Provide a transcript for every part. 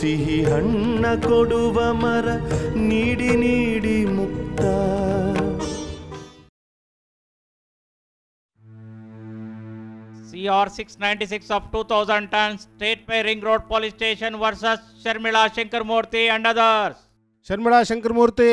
ಸಿಹಿ ಹಣ್ಣ ಕೊಡುವ ಮರ ನೀಡಿ ನೀಡಿ ಮುಕ್ತ CR 696 of 2010 State Pay Ring Road Police Station versus Sharmila Shankar Murthy and others. Sharmila Shankaramurthy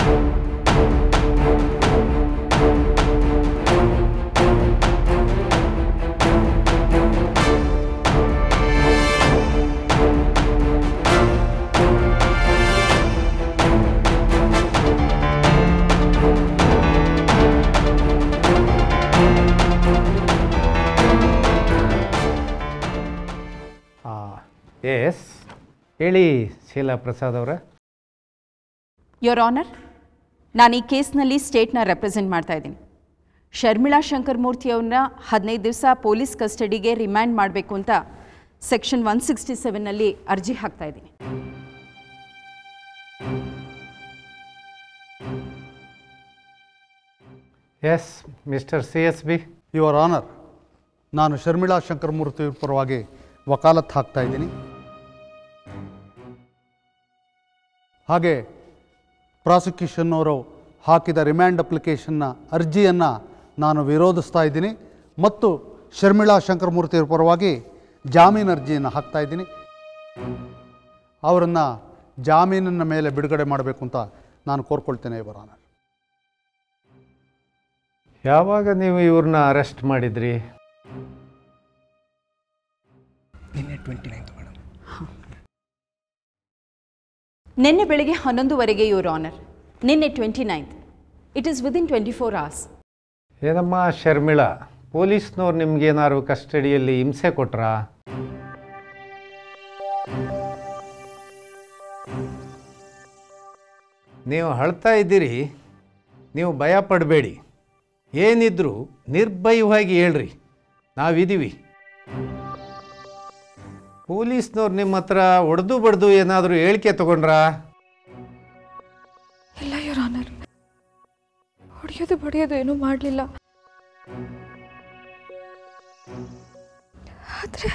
yes ಹೇಳಿ ಶೀಲಾ ಪ್ರಸಾದ್ ಅವರ ಯೋರ್ ಆನರ್ ನಾನು ಈ ಕೇಸ್ನಲ್ಲಿ ಸ್ಟೇಟ್ನ ರೆಪ್ರೆಸೆಂಟ್ ಮಾಡ್ತಾ ಇದ್ದೀನಿ ಶರ್ಮಿಳಾ ಶಂಕರ್ ಮೂರ್ತಿ ಅವ್ರನ್ನ ಹದಿನೈದು ದಿವಸ ಪೊಲೀಸ್ ಕಸ್ಟಡಿಗೆ ರಿಮ್ಯಾಂಡ್ ಮಾಡಬೇಕು ಅಂತ ಸೆಕ್ಷನ್ ಒನ್ ಸಿಕ್ಸ್ಟಿ ಸೆವೆನ್ನಲ್ಲಿ ಅರ್ಜಿ ಹಾಕ್ತಾ ಇದ್ದೀನಿ yes mister C S B your honour ನಾನು ಶರ್ಮಿಳಾ ಶಂಕರಮೂರ್ತಿ ಪರವಾಗಿ ವಕಾಲತ್ ಹಾಕ್ತಾ ಇದ್ದೀನಿ ಹಾಗೆ ಪ್ರಾಸಿಕ್ಯೂಷನ್ ಅವರು ಹಾಕಿದ ರಿಮ್ಯಾಂಡ್ ಅಪ್ಲಿಕೇಶನ್ನ ಅರ್ಜಿಯನ್ನು ನಾನು ವಿರೋಧಿಸ್ತಾ ಇದ್ದೀನಿ ಮತ್ತು ಶರ್ಮಿಳಾ ಶಂಕರಮೂರ್ತಿಯವರ ಪರವಾಗಿ ಜಾಮೀನು ಅರ್ಜಿಯನ್ನು ಹಾಕ್ತಾ ಇದ್ದೀನಿ ಅವರನ್ನು ಜಾಮೀನಿನ ಮೇಲೆ ಬಿಡುಗಡೆ ಮಾಡಬೇಕು ಅಂತ ನಾನು ಕೋರ್ಕೊಳ್ತೇನೆ ಯುವರ್ ಆನರ್ ಯಾವಾಗ ನೀವು ಇವ್ರನ್ನ ಅರೆಸ್ಟ್ ಮಾಡಿದ್ರಿ ನಿನ್ನೆ ಬೆಳಗ್ಗೆ ಹನ್ನೊಂದುವರೆಗೆ ಯೋರ್ ಆನರ್ ನಿನ್ನೆ twenty ninth it is within twenty four hours ಏನಮ್ಮ ಶರ್ಮಿಳಾ ಪೊಲೀಸ್ನವ್ರು ನಿಮ್ಗೇನಾದ್ರು ಕಸ್ಟಡಿಯಲ್ಲಿ ಹಿಂಸೆ ಕೊಟ್ರಾ ನೀವು ಅಳ್ತಾ ಇದ್ದೀರಿ ನೀವು ಭಯ ಪಡಬೇಡಿ ಏನಿದ್ರು ನಿರ್ಭಯವಾಗಿ ಹೇಳ್ರಿ ನಾವಿದ್ದೀವಿ ಪೊಲೀಸ್ನವ್ರು ನಿಮ್ಮ ಹತ್ರ ಒಡೆದು ಬಡ್ದು ಏನಾದರೂ ಹೇಳಿಕೆ ತಗೊಂಡ್ರಾ ಇಲ್ಲ ಯೋರ್ ಆನರ್ ಹೊಡೆಯೋದು ಬಡಿಯೋದು ಏನೂ ಮಾಡಲಿಲ್ಲ ಆದರೆ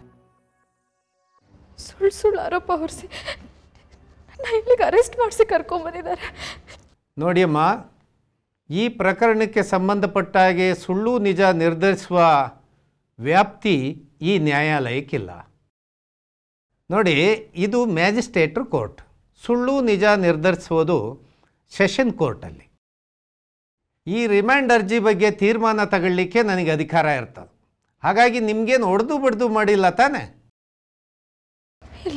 ಸುಳ್ಳು ಸುಳ್ಳು ಆರೋಪ ಹೊರಿಸಿ ನನ್ನ ಇಲ್ಲಿಗೆ ಅರೆಸ್ಟ್ ಮಾಡಿಸಿ ಕರ್ಕೊಂಬಂದಿದ್ದಾರೆ ನೋಡಿಯಮ್ಮ ಈ ಪ್ರಕರಣಕ್ಕೆ ಸಂಬಂಧಪಟ್ಟ ಹಾಗೆ ಸುಳ್ಳು ನಿಜ ನಿರ್ಧರಿಸುವ ವ್ಯಾಪ್ತಿ ಈ ನ್ಯಾಯಾಲಯಕ್ಕಿಲ್ಲ ನೋಡಿ ಇದು ಮ್ಯಾಜಿಸ್ಟ್ರೇಟ್ರ್ ಕೋರ್ಟ್ ಸುಳ್ಳು ನಿಜ ನಿರ್ಧರಿಸುವುದು ಸೆಷನ್ ಕೋರ್ಟಲ್ಲಿ ಈ ರಿಮ್ಯಾಂಡ್ ಅರ್ಜಿ ಬಗ್ಗೆ ತೀರ್ಮಾನ ತಗೊಳ್ಳಿಕ್ಕೆ ನನಗೆ ಅಧಿಕಾರ ಇರ್ತದೆ ಹಾಗಾಗಿ ನಿಮಗೇನು ಹೊಡೆದು ಬಡ್ದು ಮಾಡಿಲ್ಲ ತಾನೇ ಇಲ್ಲ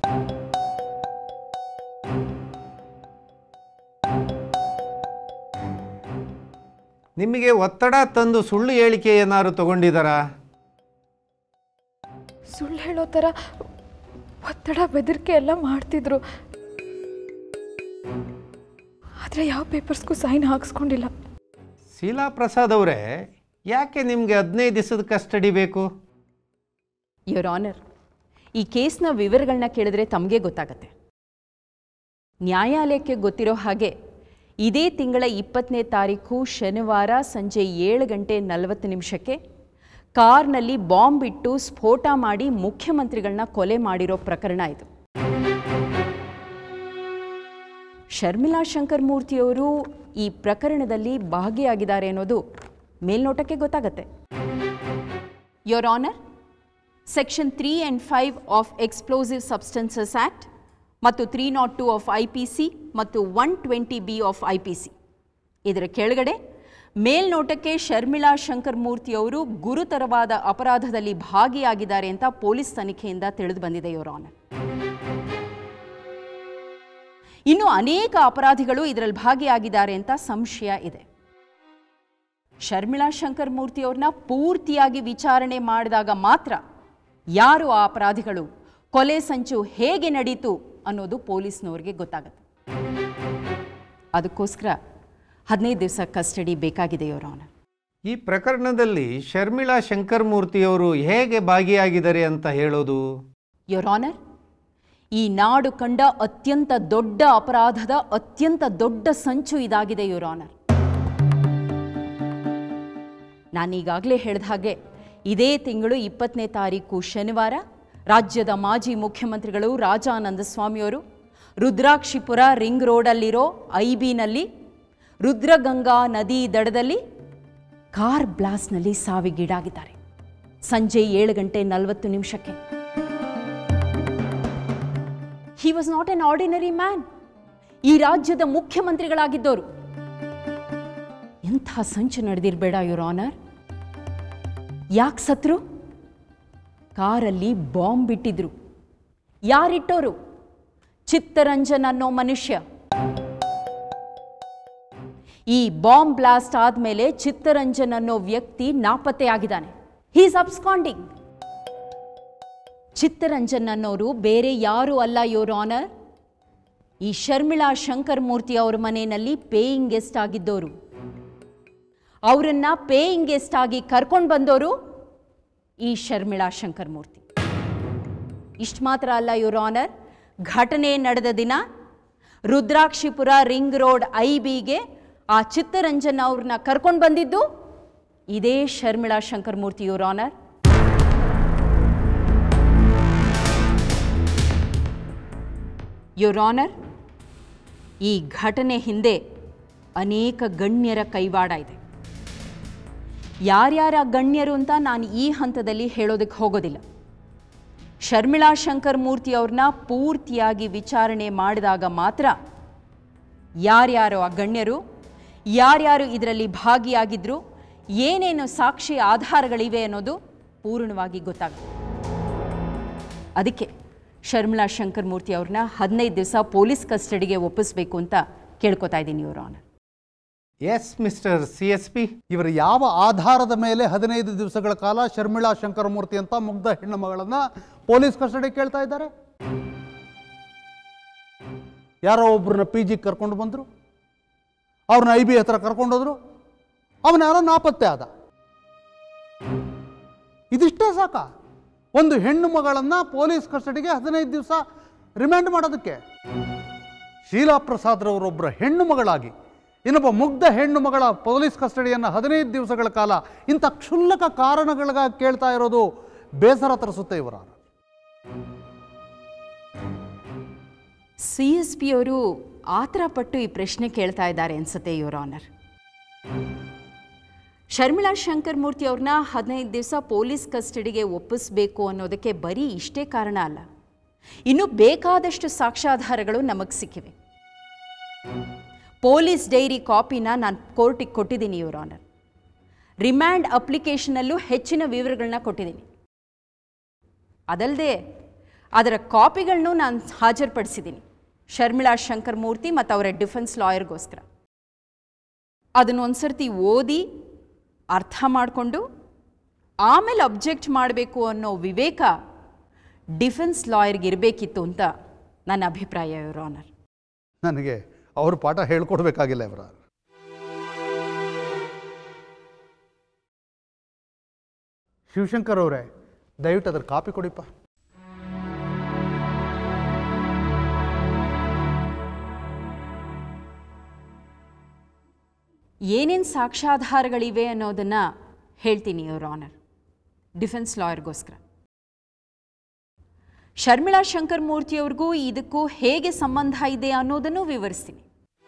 ನಿಮಗೆ ಒತ್ತಡ ತಂದು ಸುಳ್ಳು ಹೇಳಿಕೆ ಏನಾದ್ರು ತಗೊಂಡಿದ್ದಾರಾ ಸುಳ್ಳು ಹೇಳೋ ಥರ ಒತ್ತಡ ಬೆದರಿಕೆ ಎಲ್ಲ ಮಾಡ್ತಿದ್ರು ಆದರೆ ಯಾವ ಪೇಪರ್ಸ್ಗೂ ಸೈನ್ ಹಾಕ್ಸ್ಕೊಂಡಿಲ್ಲ ಶೀಲಾ ಪ್ರಸಾದ್ ಅವರೇ ಯಾಕೆ ನಿಮಗೆ ಹದಿನೈದು ದಿವಸದ ಕಸ್ಟಡಿ ಬೇಕು ಯೋರ್ ಆನರ್ ಈ ಕೇಸ್ನ ವಿವರಗಳನ್ನ ಕೇಳಿದ್ರೆ ತಮಗೆ ಗೊತ್ತಾಗತ್ತೆ ನ್ಯಾಯಾಲಯಕ್ಕೆ ಗೊತ್ತಿರೋ ಹಾಗೆ ಇದೇ ತಿಂಗಳ ಇಪ್ಪತ್ತನೇ ತಾರೀಕು ಶನಿವಾರ ಸಂಜೆ ಏಳು ಗಂಟೆ ನಲವತ್ತು ನಿಮಿಷಕ್ಕೆ ಕಾರ್ನಲ್ಲಿ ಬಾಂಬ್ ಇಟ್ಟು ಸ್ಫೋಟ ಮಾಡಿ ಮುಖ್ಯಮಂತ್ರಿಗಳನ್ನ ಕೊಲೆ ಮಾಡಿರೋ ಪ್ರಕರಣ ಇದು ಶರ್ಮಿಳಾ ಶಂಕರ್ ಮೂರ್ತಿಯವರು ಈ ಪ್ರಕರಣದಲ್ಲಿ ಭಾಗಿಯಾಗಿದ್ದಾರೆ ಅನ್ನೋದು ಮೇಲ್ನೋಟಕ್ಕೆ ಗೊತ್ತಾಗತ್ತೆ your honour section three and five of explosive substances act ಮತ್ತು three nought two of I P C ಮತ್ತು one twenty B of I P C ಇದರ ಕೆಳಗಡೆ ಮೇಲ್ನೋಟಕ್ಕೆ ಶರ್ಮಿಳಾ ಶಂಕರ್ ಮೂರ್ತಿಯವರು ಗುರುತರವಾದ ಅಪರಾಧದಲ್ಲಿ ಭಾಗಿಯಾಗಿದ್ದಾರೆ ಅಂತ ಪೊಲೀಸ್ ತನಿಖೆಯಿಂದ ತಿಳಿದು ಬಂದಿದೆ ಯೋರ್ ಆನರ್ ಇನ್ನು ಅನೇಕ ಅಪರಾಧಿಗಳು ಇದರಲ್ಲಿ ಭಾಗಿಯಾಗಿದ್ದಾರೆ ಅಂತ ಸಂಶಯ ಇದೆ ಶರ್ಮಿಳಾ ಶಂಕರ್ ಮೂರ್ತಿಯವ್ರನ್ನ ಪೂರ್ತಿಯಾಗಿ ವಿಚಾರಣೆ ಮಾಡಿದಾಗ ಮಾತ್ರ ಯಾರು ಆ ಅಪರಾಧಿಗಳು ಕೊಲೆ ಸಂಚು ಹೇಗೆ ನಡೀತು ಅನ್ನೋದು ಪೊಲೀಸ್ನವ್ರಿಗೆ ಗೊತ್ತಾಗುತ್ತೆ ಅದಕ್ಕೋಸ್ಕರ ಹದಿನೈದು ದಿವಸ ಕಸ್ಟಡಿ ಬೇಕಾಗಿದೆ ಯೋರ್ ಆನರ್ ಈ ಪ್ರಕರಣದಲ್ಲಿ ಶರ್ಮಿಳಾ ಶಂಕರಮೂರ್ತಿಯವರು ಹೇಗೆ ಭಾಗಿಯಾಗಿದ್ದಾರೆ ಅಂತ ಹೇಳೋದು ಯೋರ್ ಆನರ್ ಈ ನಾಡು ಕಂಡ ಅತ್ಯಂತ ದೊಡ್ಡ ಅಪರಾಧದ ಅತ್ಯಂತ ದೊಡ್ಡ ಸಂಚು ಇದಾಗಿದೆ ಯೋರ್ ಆನರ್ ನಾನೀಗಾಗಲೇ ಹೇಳಿದ ಹಾಗೆ ಇದೇ ತಿಂಗಳು ಇಪ್ಪತ್ತನೇ ತಾರೀಕು ಶನಿವಾರ ರಾಜ್ಯದ ಮಾಜಿ ಮುಖ್ಯಮಂತ್ರಿಗಳು ರಾಜಾನಂದ ಸ್ವಾಮಿಯವರು ರುದ್ರಾಕ್ಷಿಪುರ ರಿಂಗ್ ರೋಡಲ್ಲಿರೋ ಐಬಿನಲ್ಲಿ ರುದ್ರಗಂಗಾ ನದಿ ದಡದಲ್ಲಿ ಕಾರ್ ಬ್ಲಾಸ್ಟ್ನಲ್ಲಿ ಸಾವಿಗೀಡಾಗಿದ್ದಾರೆ ಸಂಜೆ ಏಳು ಗಂಟೆ ನಲವತ್ತು ನಿಮಿಷಕ್ಕೆ he was not an ordinary man ಈ ರಾಜ್ಯದ ಮುಖ್ಯಮಂತ್ರಿಗಳಾಗಿದ್ದವರು ಎಂಥ ಸಂಚು ನಡೆದಿರಬೇಡ ಯುವರ್ ಆನರ್ ಯಾಕೆ ಸತ್ರು ಕಾರಲ್ಲಿ ಬಾಂಬ್ ಬಿಟ್ಟಿದ್ರು ಯಾರಿಟ್ಟೋರು ಚಿತ್ತರಂಜನ್ ಅನ್ನೋ ಮನುಷ್ಯ ಈ ಬಾಂಬ್ ಬ್ಲಾಸ್ಟ್ ಆದಮೇಲೆ ಚಿತ್ತರಂಜನ್ ಅನ್ನೋ ವ್ಯಕ್ತಿ ನಾಪತ್ತೆಯಾಗಿದ್ದಾನೆ ಹೀಸ್ ಅಬ್ಸ್ಕಾಂಡಿಂಗ್ ಚಿತ್ತರಂಜನ್ ಅನ್ನೋರು ಬೇರೆ ಯಾರೂ ಅಲ್ಲ ಯೋರ್ ಆನರ್ ಈ ಶರ್ಮಿಳಾ ಶಂಕರ್ ಮೂರ್ತಿ ಅವ್ರ ಮನೆಯಲ್ಲಿ ಪೇಯಿಂಗ್ ಗೆಸ್ಟ್ ಆಗಿದ್ದವರು ಅವರನ್ನ ಪೇಯಿಂಗ್ ಗೆಸ್ಟ್ ಆಗಿ ಕರ್ಕೊಂಡು ಬಂದವರು ಈ ಶರ್ಮಿಳಾ ಶಂಕರ್ ಮೂರ್ತಿ ಇಷ್ಟು ಮಾತ್ರ ಅಲ್ಲ ಯುವರ್ ಆನರ್ ಘಟನೆ ನಡೆದ ದಿನ ರುದ್ರಾಕ್ಷಿಪುರ ರಿಂಗ್ ರೋಡ್ ಐ ಬಿಗೆ ಆ ಚಿತ್ತರಂಜನ್ ಅವ್ರನ್ನ ಕರ್ಕೊಂಡು ಬಂದಿದ್ದು ಇದೇ Sharmila Shankar Murthy your honour your honour ಈ ಘಟನೆ ಹಿಂದೆ ಅನೇಕ ಗಣ್ಯರ ಕೈವಾಡ ಇದೆ ಯಾರ್ಯಾರ ಗಣ್ಯರು ಅಂತ ನಾನು ಈ ಹಂತದಲ್ಲಿ ಹೇಳೋದಕ್ಕೆ ಹೋಗೋದಿಲ್ಲ ಶರ್ಮಿಳಾ ಶಂಕರ್ ಮೂರ್ತಿ ಅವ್ರನ್ನ ಪೂರ್ತಿಯಾಗಿ ವಿಚಾರಣೆ ಮಾಡಿದಾಗ ಮಾತ್ರ ಯಾರ್ಯಾರು ಆ ಗಣ್ಯರು ಯಾರ್ಯಾರು ಇದರಲ್ಲಿ ಭಾಗಿಯಾಗಿದ್ರು ಏನೇನು ಸಾಕ್ಷಿ ಆಧಾರಗಳಿವೆ ಅನ್ನೋದು ಪೂರ್ಣವಾಗಿ ಗೊತ್ತಾಗುತ್ತೆ ಅದಕ್ಕೆ ಶರ್ಮಿಳಾ ಶಂಕರ್ ಮೂರ್ತಿ ಅವ್ರನ್ನ ಹದಿನೈದು ದಿವಸ ಪೊಲೀಸ್ ಕಸ್ಟಡಿಗೆ ಒಪ್ಪಿಸ್ಬೇಕು ಅಂತ ಕೇಳ್ಕೊತಾ ಇದ್ದೀನಿ your honour yes mister C S P ಇವರು ಯಾವ ಆಧಾರದ ಮೇಲೆ ಹದಿನೈದು ದಿವಸಗಳ ಕಾಲ ಶರ್ಮಿಳಾ ಶಂಕರಮೂರ್ತಿ ಅಂತ ಮುಗ್ಧ ಹೆಣ್ಣು ಮಗಳನ್ನ ಪೊಲೀಸ್ ಕಸ್ಟಡಿ ಕೇಳ್ತಾ ಇದ್ದಾರೆ ಯಾರೋ ಒಬ್ಬರನ್ನ ಪಿ ಜಿಗೆ ಕರ್ಕೊಂಡು ಬಂದರು ಅವ್ರನ್ನ ಐ ಬಿ ಹತ್ರ ಕರ್ಕೊಂಡೋದ್ರು ಅವನ ಯಾರೋ ನಾಪತ್ತೆ ಆದ ಇದಿಷ್ಟೇ ಸಾಕ ಒಂದು ಹೆಣ್ಣು ಮಗಳನ್ನ ಪೊಲೀಸ್ ಕಸ್ಟಡಿಗೆ ಹದಿನೈದು ದಿವಸ ರಿಮ್ಯಾಂಡ್ ಮಾಡೋದಕ್ಕೆ ಶೀಲಾ ಪ್ರಸಾದ್ರವರೊಬ್ಬರ ಹೆಣ್ಣು ಮಗಳಾಗಿ ಇನ್ನೊಬ್ಬ ಮುಗ್ಧ ಹೆಣ್ಣು ಮಗಳ ಪೊಲೀಸ್ ಕಸ್ಟಡಿಯನ್ನು ಹದಿನೈದು ದಿವಸಗಳ ಕಾಲ ಇಂಥ ಕ್ಷುಲ್ಲಕ ಕಾರಣಗಳಿಗಾಗಿ ಕೇಳ್ತಾ ಇರೋದು ಬೇಸರ ತರಿಸುತ್ತೆ ಇವರ ಸಿ ಎಸ್ ಪಿ ಅವರು ಆತರ ಪಟ್ಟು ಈ ಪ್ರಶ್ನೆ ಕೇಳ್ತಾ ಇದ್ದಾರೆ ಅನ್ಸುತ್ತೆ ಯುವರ್ ಆನರ್ ಶರ್ಮಿಳಾ ಶಂಕರ್ ಮೂರ್ತಿ ಅವ್ರನ್ನ ಹದಿನೈದು ದಿವಸ ಪೊಲೀಸ್ ಕಸ್ಟಡಿಗೆ ಒಪ್ಪಿಸ್ಬೇಕು ಅನ್ನೋದಕ್ಕೆ ಬರೀ ಇಷ್ಟೇ ಕಾರಣ ಅಲ್ಲ ಇನ್ನು ಬೇಕಾದಷ್ಟು ಸಾಕ್ಷ್ಯಾಧಾರಗಳು ನಮಗೆ ಸಿಕ್ಕಿವೆ ಪೊಲೀಸ್ ಡೈರಿ ಕಾಪಿನ ನಾನು ಕೋರ್ಟಿಗೆ ಕೊಟ್ಟಿದ್ದೀನಿ ಯುವರ್ ಆನರ್ ರಿಮ್ಯಾಂಡ್ ಅಪ್ಲಿಕೇಶನಲ್ಲೂ ಹೆಚ್ಚಿನ ವಿವರಗಳನ್ನ ಕೊಟ್ಟಿದ್ದೀನಿ ಅದಲ್ಲದೆ ಅದರ ಕಾಪಿಗಳನ್ನು ನಾನು ಹಾಜರುಪಡಿಸಿದ್ದೀನಿ ಶರ್ಮಿಳಾ ಶಂಕರ್ ಮೂರ್ತಿ ಮತ್ತು ಅವರ ಡಿಫೆನ್ಸ್ ಲಾಯರ್ಗೋಸ್ಕರ ಅದನ್ನೊಂದ್ಸರ್ತಿ ಓದಿ ಅರ್ಥ ಮಾಡಿಕೊಂಡು ಆಮೇಲೆ ಅಬ್ಜೆಕ್ಟ್ ಮಾಡಬೇಕು ಅನ್ನೋ ವಿವೇಕ ಡಿಫೆನ್ಸ್ ಲಾಯರ್ಗೆ ಇರಬೇಕಿತ್ತು ಅಂತ ನನ್ನ ಅಭಿಪ್ರಾಯ ಯುವರ್ ಆನರ್ ನನಗೆ ಅವ್ರ ಪಾಠ ಹೇಳ್ಕೊಡ್ಬೇಕಾಗಿಲ್ಲ ಇವರ ಶಿವಶಂಕರ್ ಅವರೇ ದಯವಿಟ್ಟು ಅದ್ರ ಕಾಪಿ ಕೊಡಿಪ್ಪ ಏನೇನು ಸಾಕ್ಷ್ಯಾಧಾರಗಳಿವೆ ಅನ್ನೋದನ್ನು ಹೇಳ್ತೀನಿ ಯುವರ್ ಆನರ್ ಡಿಫೆನ್ಸ್ ಲಾಯರ್ಗೋಸ್ಕರ ಶರ್ಮಿಳಾ ಶಂಕರ್ ಮೂರ್ತಿಯವ್ರಿಗೂ ಇದಕ್ಕೂ ಹೇಗೆ ಸಂಬಂಧ ಇದೆ ಅನ್ನೋದನ್ನು ವಿವರಿಸ್ತೀನಿ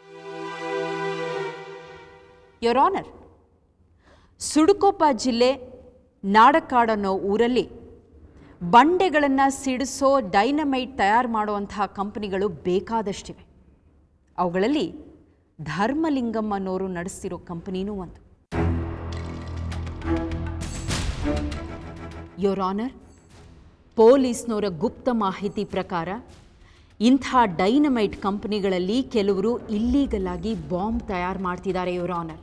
ಯುವರ್ ಆನರ್ ಸುಡುಕೊಪ್ಪ ಜಿಲ್ಲೆ ನಾಡಕಾಡ್ ಅನ್ನೋ ಊರಲ್ಲಿ ಬಂಡೆಗಳನ್ನು ಸಿಡಿಸೋ ಡೈನಮೈಟ್ ತಯಾರು ಮಾಡುವಂತಹ ಕಂಪನಿಗಳು ಬೇಕಾದಷ್ಟಿವೆ ಅವುಗಳಲ್ಲಿ ಧರ್ಮಲಿಂಗಂ ಅನ್ನೋರು ನಡೆಸ್ತಿರೋ ಕಂಪನಿನೂ ಒಂದು ಯೋರ್ ಆನರ್ ಪೊಲೀಸ್ನವರ ಗುಪ್ತ ಮಾಹಿತಿ ಪ್ರಕಾರ ಇಂಥ ಡೈನಮೈಟ್ ಕಂಪನಿಗಳಲ್ಲಿ ಕೆಲವರು ಇಲ್ಲೀಗಲ್ ಆಗಿ ಬಾಂಬ್ ತಯಾರು ಮಾಡ್ತಿದ್ದಾರೆ ಯೋರ್ ಆನರ್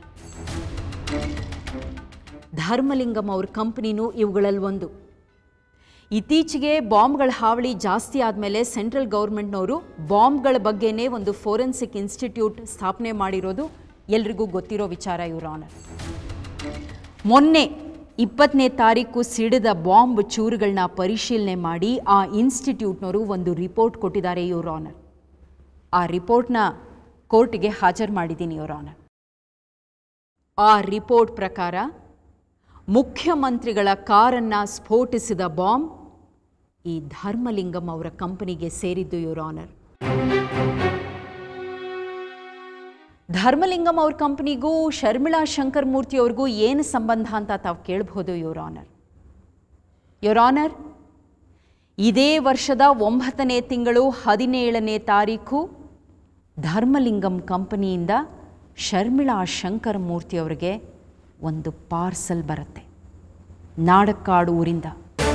ಧರ್ಮಲಿಂಗಂ ಅವ್ರ ಕಂಪನಿನೂ ಇವುಗಳಲ್ಲಿ ಒಂದು ಇತ್ತೀಚೆಗೆ ಬಾಂಬ್ಗಳ ಹಾವಳಿ ಜಾಸ್ತಿ ಆದಮೇಲೆ ಸೆಂಟ್ರಲ್ ಗೌರ್ಮೆಂಟ್ನವರು ಬಾಂಬ್ಗಳ ಬಗ್ಗೆನೇ ಒಂದು ಫೋರೆನ್ಸಿಕ್ ಇನ್ಸ್ಟಿಟ್ಯೂಟ್ ಸ್ಥಾಪನೆ ಮಾಡಿರೋದು ಎಲ್ರಿಗೂ ಗೊತ್ತಿರೋ ವಿಚಾರ ಇವ್ರ ಆನರ್ ಮೊನ್ನೆ ಇಪ್ಪತ್ತನೇ ತಾರೀಕು ಸಿಡಿದ ಬಾಂಬ್ ಚೂರುಗಳನ್ನ ಪರಿಶೀಲನೆ ಮಾಡಿ ಆ ಇನ್ಸ್ಟಿಟ್ಯೂಟ್ನವರು ಒಂದು ರಿಪೋರ್ಟ್ ಕೊಟ್ಟಿದ್ದಾರೆ ಇವ್ರ ಆನರ್ ಆ ರಿಪೋರ್ಟ್ನ ಕೋರ್ಟ್ಗೆ ಹಾಜರು ಮಾಡಿದ್ದೀನಿ ಇವ್ರ ಆನರ್ ಆ ರಿಪೋರ್ಟ್ ಪ್ರಕಾರ ಮುಖ್ಯಮಂತ್ರಿಗಳ ಕಾರನ್ನು ಸ್ಫೋಟಿಸಿದ ಬಾಂಬ್ ಈ ಧರ್ಮಲಿಂಗಂ ಅವರ ಕಂಪನಿಗೆ ಸೇರಿದ್ದು ಯುವರ್ ಆನರ್ ಧರ್ಮಲಿಂಗಂ ಅವ್ರ ಕಂಪನಿಗೂ ಶರ್ಮಿಳಾ ಶಂಕರ್ ಮೂರ್ತಿ ಅವ್ರಿಗೂ ಏನು ಸಂಬಂಧ ಅಂತ ತಾವು ಕೇಳಬಹುದು ಯುವರ್ ಆನರ್ ಯುವರ್ ಆನರ್ ಇದೇ ವರ್ಷದ ಒಂಬತ್ತನೇ ತಿಂಗಳು ಹದಿನೇಳನೇ ತಾರೀಕು ಧರ್ಮಲಿಂಗಂ ಕಂಪನಿಯಿಂದ ಶರ್ಮಿಳಾ ಶಂಕರ್ ಮೂರ್ತಿ ಅವರಿಗೆ ಒಂದು ಪಾರ್ಸಲ್ ಬರುತ್ತೆ ನಾಡಕ್ಕಾಡು ಊರಿಂದ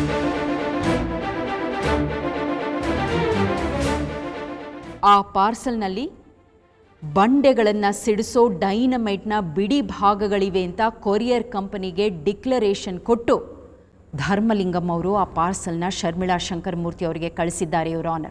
ಆ ಪಾರ್ಸಲ್ನಲ್ಲಿ ಬಂಡೆಗಳನ್ನು ಸಿಡಿಸೋ ಡೈನಮೈಟ್ನ ಬಿಡಿ ಭಾಗಗಳಿವೆ ಅಂತ ಕೊರಿಯರ್ ಕಂಪನಿಗೆ ಡಿಕ್ಲರೇಷನ್ ಕೊಟ್ಟು ಧರ್ಮಲಿಂಗಂ ಅವರು ಆ ಪಾರ್ಸಲ್ನ ಶರ್ಮಿಳಾ ಶಂಕರ್ ಮೂರ್ತಿ ಅವರಿಗೆ ಕಳಿಸಿದ್ದಾರೆ ಇವ್ರ ಆನರ್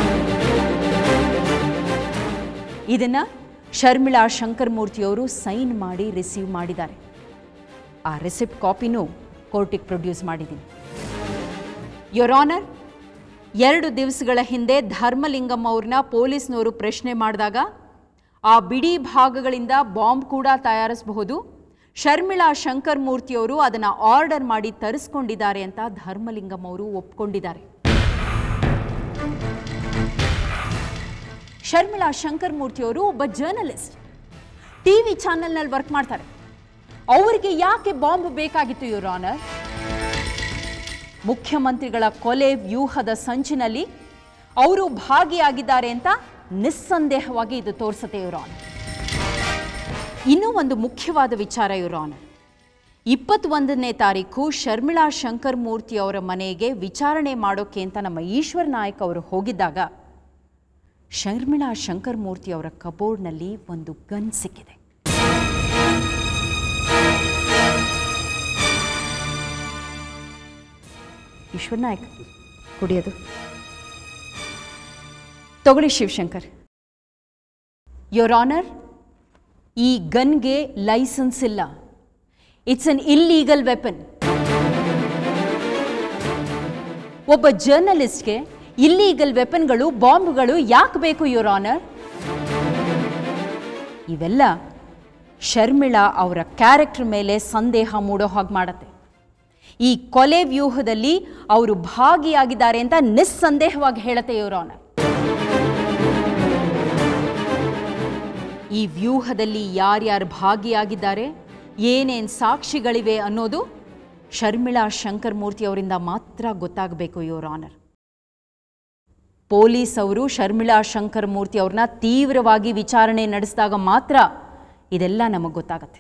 ಇದನ್ನು ಶರ್ಮಿಳಾ ಶಂಕರ್ ಮೂರ್ತಿಯವರು ಸೈನ್ ಮಾಡಿ ರಿಸೀವ್ ಮಾಡಿದ್ದಾರೆ ಆ ರೆಸಿಪ್ಟ್ ಕಾಪಿನೂ ಕೋರ್ಟಿಗೆ ಪ್ರೊಡ್ಯೂಸ್ ಮಾಡಿದ್ದೀನಿ ಯೋರ್ ಆನರ್ ಎರಡು ದಿವಸಗಳ ಹಿಂದೆ ಧರ್ಮಲಿಂಗಂ ಅವ್ರನ್ನ ಪೊಲೀಸ್ನವರು ಪ್ರಶ್ನೆ ಮಾಡಿದಾಗ ಆ ಬಿಡಿ ಭಾಗಗಳಿಂದ ಬಾಂಬ್ ಕೂಡ ತಯಾರಿಸಬಹುದು ಶರ್ಮಿಳಾ ಶಂಕರ್ ಮೂರ್ತಿಯವರು ಅದನ್ನು ಆರ್ಡರ್ ಮಾಡಿ ತರಿಸ್ಕೊಂಡಿದ್ದಾರೆ ಅಂತ ಧರ್ಮಲಿಂಗಂ ಅವರು ಒಪ್ಕೊಂಡಿದ್ದಾರೆ ಶರ್ಮಿಳಾ ಶಂಕರ್ ಮೂರ್ತಿಯವರು ಒಬ್ಬ ಜರ್ನಲಿಸ್ಟ್ ಟಿ ವಿ ಚಾನೆಲ್ನಲ್ಲಿ ವರ್ಕ್ ಮಾಡ್ತಾರೆ ಅವರಿಗೆ ಯಾಕೆ ಬಾಂಬ್ ಬೇಕಾಗಿತ್ತು ಇವ್ರ ಆನರ್ ಮುಖ್ಯಮಂತ್ರಿಗಳ ಕೊಲೆ ವ್ಯೂಹದ ಸಂಚಿನಲ್ಲಿ ಅವರು ಭಾಗಿಯಾಗಿದ್ದಾರೆ ಅಂತ ನಿಸ್ಸಂದೇಹವಾಗಿ ಇದು ತೋರಿಸುತ್ತೆ ಇವ್ರ ಆನರ್ ಇನ್ನೂ ಒಂದು ಮುಖ್ಯವಾದ ವಿಚಾರ ಇವ್ರ ಆನರ್ ಇಪ್ಪತ್ತೊಂದನೇ ತಾರೀಕು ಶರ್ಮಿಳಾ ಶಂಕರ್ ಮೂರ್ತಿ ಅವರ ಮನೆಗೆ ವಿಚಾರಣೆ ಮಾಡೋಕೆ ಅಂತ ನಮ್ಮ ಈಶ್ವರ್ ನಾಯಕ್ ಅವರು ಹೋಗಿದ್ದಾಗ ಶರ್ಮಿಳಾ ಶಂಕರ್ ಮೂರ್ತಿ ಅವರ ಕಬೋರ್ಡ್ನಲ್ಲಿ ಒಂದು ಗನ್ ಸಿಕ್ಕಿದೆ ಈಶ್ವರ್ ನಾಯಕ್ ಕುಡಿಯೋದು ತಗೊಳ್ಳಿ ಶಿವಶಂಕರ್ ಯೋರ್ ಆನರ್ ಈ ಗನ್ಗೆ ಲೈಸೆನ್ಸ್ ಇಲ್ಲ ಇಟ್ಸ್ ಅನ್ ಇಲ್ಲೀಗಲ್ ವೆಪನ್ ಒಬ್ಬ ಜರ್ನಲಿಸ್ಟ್ಗೆ ಇಲ್ಲೀಗಲ್ ವೆಪನ್ಗಳು ಬಾಂಬ್ಗಳು ಯಾಕೆ ಬೇಕು ಯೋರ್ ಆನರ್ ಇವೆಲ್ಲ ಶರ್ಮಿಳಾ ಅವರ ಕ್ಯಾರೆಕ್ಟರ್ ಮೇಲೆ ಸಂದೇಹ ಮೂಡೋ ಹಾಗೆ ಮಾಡತ್ತೆ ಈ ಕೊಲೆ ವ್ಯೂಹದಲ್ಲಿ ಅವರು ಭಾಗಿಯಾಗಿದ್ದಾರೆ ಅಂತ ನಿಸ್ಸಂದೇಹವಾಗಿ ಹೇಳತ್ತೆ ಯೋರ್ ಆನರ್ ಈ ವ್ಯೂಹದಲ್ಲಿ ಯಾರ್ಯಾರು ಭಾಗಿಯಾಗಿದ್ದಾರೆ ಏನೇನು ಸಾಕ್ಷಿಗಳಿವೆ ಅನ್ನೋದು ಶರ್ಮಿಳಾ ಶಂಕರ್ ಮೂರ್ತಿ ಅವರಿಂದ ಮಾತ್ರ ಗೊತ್ತಾಗಬೇಕು ಯೋರ್ ಆನರ್ ಪೊಲೀಸ್ ಅವರು ಶರ್ಮಿಳಾ ಶಂಕರ್ ಮೂರ್ತಿ ಅವ್ರನ್ನ ತೀವ್ರವಾಗಿ ವಿಚಾರಣೆ ನಡೆಸಿದಾಗ ಮಾತ್ರ ಇದೆಲ್ಲ ನಮಗೆ ಗೊತ್ತಾಗತ್ತೆ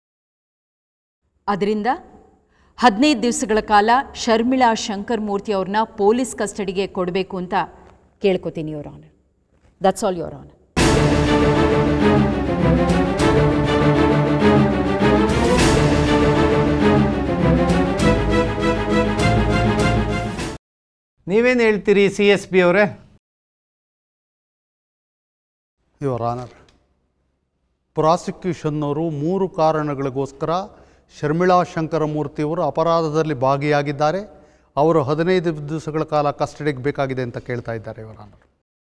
ಅದರಿಂದ ಹದಿನೈದು ದಿವಸಗಳ ಕಾಲ ಶರ್ಮಿಳಾ ಶಂಕರ್ ಮೂರ್ತಿ ಅವ್ರನ್ನ ಪೊಲೀಸ್ ಕಸ್ಟಡಿಗೆ ಕೊಡಬೇಕು ಅಂತ ಕೇಳ್ಕೊತೀನಿ your honour that's all your honour ನೀವೇನು ಹೇಳ್ತೀರಿ ಸಿ ಎಸ್ ಬಿ ಅವರೇ ಯುವರ್ ಆನರ್ ಪ್ರಾಸಿಕ್ಯೂಷನ್ನವರು ಮೂರು ಕಾರಣಗಳಿಗೋಸ್ಕರ ಶರ್ಮಿಳಾ ಶಂಕರಮೂರ್ತಿಯವರು ಅಪರಾಧದಲ್ಲಿ ಭಾಗಿಯಾಗಿದ್ದಾರೆ ಅವರು ಹದಿನೈದು ದಿವಸಗಳ ಕಾಲ ಕಸ್ಟಡಿಗೆ ಬೇಕಾಗಿದೆ ಅಂತ ಕೇಳ್ತಾ ಇದ್ದಾರೆ ಯುವರ್ ಆನರ್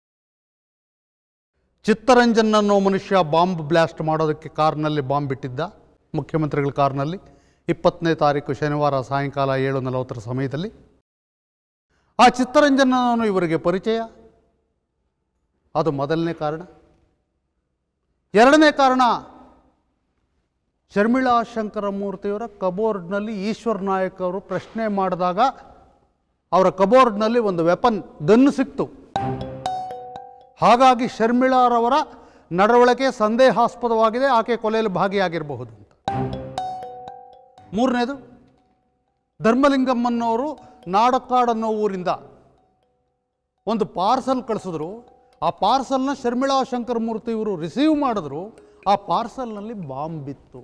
ಚಿತ್ತರಂಜನ್ ಅನ್ನೋ ಮನುಷ್ಯ ಬಾಂಬ್ ಬ್ಲಾಸ್ಟ್ ಮಾಡೋದಕ್ಕೆ ಕಾರ್ನಲ್ಲಿ ಬಾಂಬ್ ಬಿಟ್ಟಿದ್ದ ಮುಖ್ಯಮಂತ್ರಿಗಳ ಕಾರ್ನಲ್ಲಿ ಇಪ್ಪತ್ತನೇ ತಾರೀಕು ಶನಿವಾರ ಸಾಯಂಕಾಲ ಏಳು ನಲವತ್ತರ ಸಮಯದಲ್ಲಿ ಆ ಚಿತ್ತರಂಜನನು ಇವರಿಗೆ ಪರಿಚಯ ಅದು ಮೊದಲನೇ ಕಾರಣ ಎರಡನೇ ಕಾರಣ ಶರ್ಮಿಳಾ ಶಂಕರಮೂರ್ತಿಯವರ ಕಬೋರ್ಡ್ನಲ್ಲಿ ಈಶ್ವರ್ ನಾಯಕ್ ಅವರು ಪ್ರಶ್ನೆ ಮಾಡಿದಾಗ ಅವರ ಕಬೋರ್ಡ್ನಲ್ಲಿ ಒಂದು ವೆಪನ್ ಗನ್ ಸಿಕ್ತು ಹಾಗಾಗಿ ಶರ್ಮಿಳಾರವರ ನಡವಳಿಕೆ ಸಂದೇಹಾಸ್ಪದವಾಗಿದೆ ಆಕೆ ಕೊಲೆಯಲ್ಲಿ ಭಾಗಿಯಾಗಿರಬಹುದು ಅಂತ ಮೂರನೇದು ಧರ್ಮಲಿಂಗಮ್ಮನವರು ನಾಡಕ್ಕಾಡ್ ಅನ್ನೋ ಊರಿಂದ ಒಂದು ಪಾರ್ಸಲ್ ಕಳಿಸಿದ್ರು ಆ ಪಾರ್ಸಲ್ನ ಶರ್ಮಿಳಾ ಶಂಕರ್ ಮೂರ್ತಿ ಇವರು ರಿಸೀವ್ ಮಾಡಿದ್ರು ಆ ಪಾರ್ಸಲ್ನಲ್ಲಿ ಬಾಂಬ್ ಬಿತ್ತು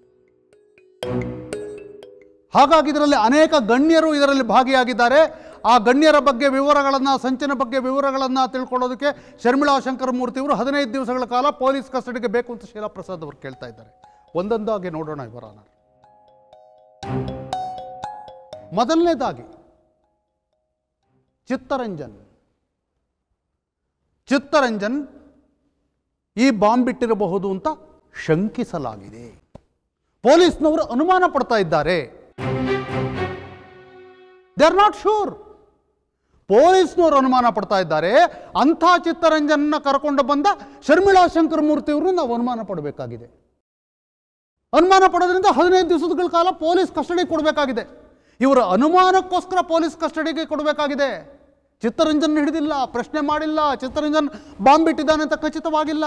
ಹಾಗಾಗಿ ಇದರಲ್ಲಿ ಅನೇಕ ಗಣ್ಯರು ಇದರಲ್ಲಿ ಭಾಗಿಯಾಗಿದ್ದಾರೆ ಆ ಗಣ್ಯರ ಬಗ್ಗೆ ವಿವರಗಳನ್ನು ಸಂಚಿನ ಬಗ್ಗೆ ವಿವರಗಳನ್ನು ತಿಳ್ಕೊಳ್ಳೋದಕ್ಕೆ ಶರ್ಮಿಳಾ ಶಂಕರ ಮೂರ್ತಿ ಅವರು ಹದಿನೈದು ದಿವಸಗಳ ಕಾಲ ಪೊಲೀಸ್ ಕಸ್ಟಡಿಗೆ ಬೇಕು ಅಂತ ಶೀಲಾ ಪ್ರಸಾದ್ ಅವರು ಕೇಳ್ತಾ ಇದ್ದಾರೆ ಒಂದೊಂದಾಗಿ ನೋಡೋಣ ಇವರ ಮೊದಲನೇದಾಗಿ ಚಿತ್ತರಂಜನ್ ಚಿತ್ತರಂಜನ್ ಈ ಬಾಂಬ್ ಬಿಟ್ಟಿರಬಹುದು ಅಂತ ಶಂಕಿಸಲಾಗಿದೆ ಪೊಲೀಸ್ನವರು ಅನುಮಾನ ಪಡ್ತಾ ಇದ್ದಾರೆ ದೇ ಆರ್ ನಾಟ್ ಶೂರ್ ಪೊಲೀಸ್ನವರು ಅನುಮಾನ ಪಡ್ತಾ ಇದ್ದಾರೆ ಅಂಥ ಚಿತ್ತರಂಜನ್ನ ಕರ್ಕೊಂಡು ಬಂದ ಶರ್ಮಿಳಾ ಶಂಕರ ಮೂರ್ತಿಯವರು ನಾವು ಅನುಮಾನ ಪಡಬೇಕಾಗಿದೆ ಅನುಮಾನ ಪಡೋದ್ರಿಂದ ಹದಿನೈದು ದಿವಸಗಳ ಕಾಲ ಪೊಲೀಸ್ ಕಸ್ಟಡಿ ಕೊಡಬೇಕಾಗಿದೆ ಇವರ ಅನುಮಾನಕ್ಕೋಸ್ಕರ ಪೊಲೀಸ್ ಕಸ್ಟಡಿಗೆ ಕೊಡಬೇಕಾಗಿದೆ ಚಿತ್ತರಂಜನ್ ಹಿಡಿದಿಲ್ಲ ಪ್ರಶ್ನೆ ಮಾಡಿಲ್ಲ ಚಿತ್ತರಂಜನ್ ಬಾಂಬ್ ಇಟ್ಟಿದ್ದಾನೆ ಅಂತ ಖಚಿತವಾಗಿಲ್ಲ